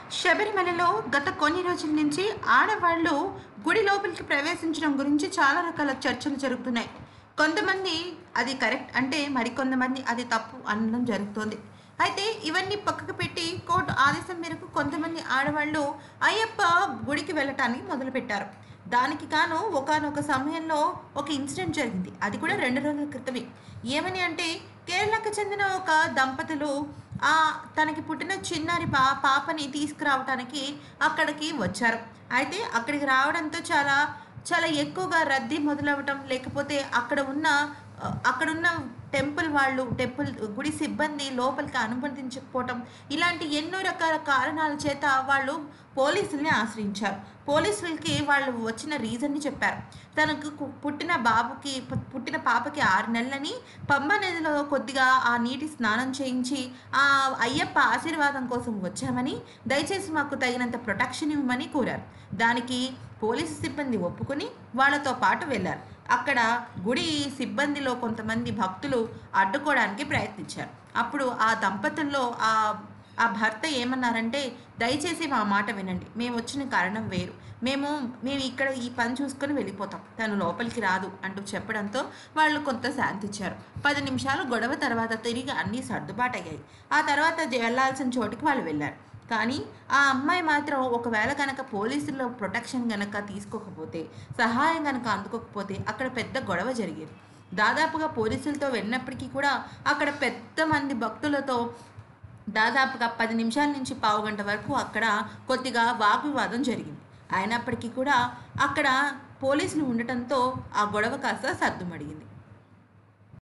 శబరిమలలో గత కొన్ని రోజుల నుంచి ఆడవాళ్ళు గుడి లోపలికి ప్రవేశించడం గురించి చాలా రకాల చర్చలు జరుగుతున్నాయి కొంతమంది అది కరెక్ట్ అంటే మరికొంతమంది అది తప్పు అనడం జరుగుతోంది అయితే ఇవన్నీ పక్కకు పెట్టి కోర్టు ఆదేశం మేరకు కొంతమంది ఆడవాళ్ళు అయ్యప్ప గుడికి వెళ్ళటానికి మొదలుపెట్టారు దానికి కాను ఒకనొక సమయంలో ఒక ఇన్సిడెంట్ జరిగింది అది కూడా రెండు రోజుల క్రితమే ఏమని అంటే కేరళకు చెందిన ఒక దంపతులు ఆ తనకి పుట్టిన చిన్నారి పా పాపని తీసుకురావటానికి అక్కడికి వచ్చారు అయితే అక్కడికి రావడంతో చాలా చాలా ఎక్కువగా రద్దీ మొదలవటం లేకపోతే అక్కడ ఉన్న ఆ, అక్కడున్న టెంపుల్ వాళ్ళు టెంపుల్ గుడి సిబ్బంది లోపలికి అనుమతించకపోవటం ఇలాంటి ఎన్నో రకాల కారణాల చేత వాళ్ళు పోలీసుల్ని ఆశ్రయించారు పోలీసులకి వాళ్ళు వచ్చిన రీజన్ని చెప్పారు తనకు కు- పుట్టిన బాబుకి పు- పుట్టిన పాపకి ఆరు నెలలని పంబ నదిలో కొద్దిగా ఆ నీటి స్నానం చేయించి ఆ అయ్యప్ప ఆశీర్వాదం కోసం వచ్చామని దయచేసి మాకు తగినంత ప్రొటెక్షన్ ఇవ్వమని కోరారు దానికి పోలీసు సిబ్బంది ఒప్పుకుని వాళ్ళతో పాటు వెళ్ళారు అక్కడ గుడి సిబ్బందిలో కొంతమంది భక్తులు అడ్డుకోవడానికి ప్రయత్నించారు అప్పుడు ఆ దంపతుల్లో ఆ ఆ భర్త ఏమన్నారంటే దయచేసి మా మాట వినండి మేము వచ్చిన కారణం వేరు మేము మేము ఇక్కడ ఈ పని చూసుకొని వెళ్ళిపోతాం తను లోపలికి రాదు అంటూ చెప్పడంతో వాళ్ళు కొంత శాంతించారు పది నిమిషాలు గొడవ తర్వాత తిరిగి అన్నీ సర్దుబాటు అయ్యాయి ఆ తర్వాత జ- వెళ్ళాల్సిన చోటుకి వాళ్ళు వెళ్ళారు కానీ ఆ అమ్మాయి మాత్రం ఒకవేళ కనుక పోలీసుల ప్రొటెక్షన్ కనుక తీసుకోకపోతే సహాయం కనుక అందుకోకపోతే అక్కడ పెద్ద గొడవ జరిగేది దాదాపుగా పోలీసులతో వెళ్ళినప్పటికీ కూడా అక్కడ పెద్ద మంది భక్తులతో దాదాపుగా పది నిమిషాల నుంచి పావు గంట వరకు అక్కడ కొద్దిగా వాగ్వివాదం జరిగింది అయినప్పటికీ కూడా అక్కడ పోలీసులు ఉండటంతో ఆ గొడవ కాస్త సర్దుమడిగింది